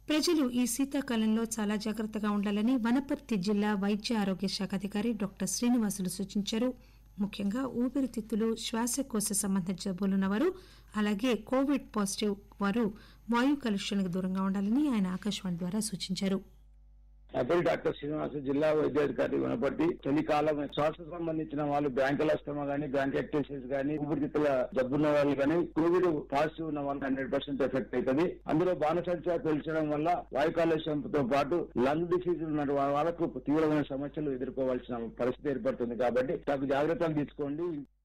ప్రజలు ఈ శీతాకాలంలో చాలా జాగ్రత్తగా ఉండాలని వనపర్తి జిల్లా వైద్య ఆరోగ్య శాఖ అధికారి డాక్టర్ శ్రీనివాసులు సూచించారు ముఖ్యంగా ఊపిరితిత్తులు శ్వాసకోశ సంబంధ జబ్బులున్నవారు అలాగే కోవిడ్ పాజిటివ్ వారు వాయు కాలుష్యానికి దూరంగా ఉండాలని ఆయన ఆకాశవాణి ద్వారా సూచించారు నా పేరు డాక్టర్ శ్రీనివాస జిల్లా వైద్యాధికారి వనపర్తి చలికాలం శ్వాస సంబంధించిన వాళ్ళు బ్యాంకుల అస్తమా గానీ బ్యాంక్ యాక్టివిటీస్ గానీ ఊపిరితిత్తుల జబ్బున్న వాళ్ళు కానీ కోవిడ్ పాజిటివ్ ఉన్న వాళ్ళకి హండ్రెడ్ పర్సెంట్ ఎఫెక్ట్ అవుతుంది అందులో బాణసంచా పెంచడం వల్ల వాయు కాలుష్యంతో పాటు లంగ్ డిసీజ్ ఉన్న వాళ్ళకు తీవ్రమైన సమస్యలు ఎదుర్కోవాల్సిన పరిస్థితి ఏర్పడుతుంది కాబట్టి తగు జాగ్రత్తలు తీసుకోండి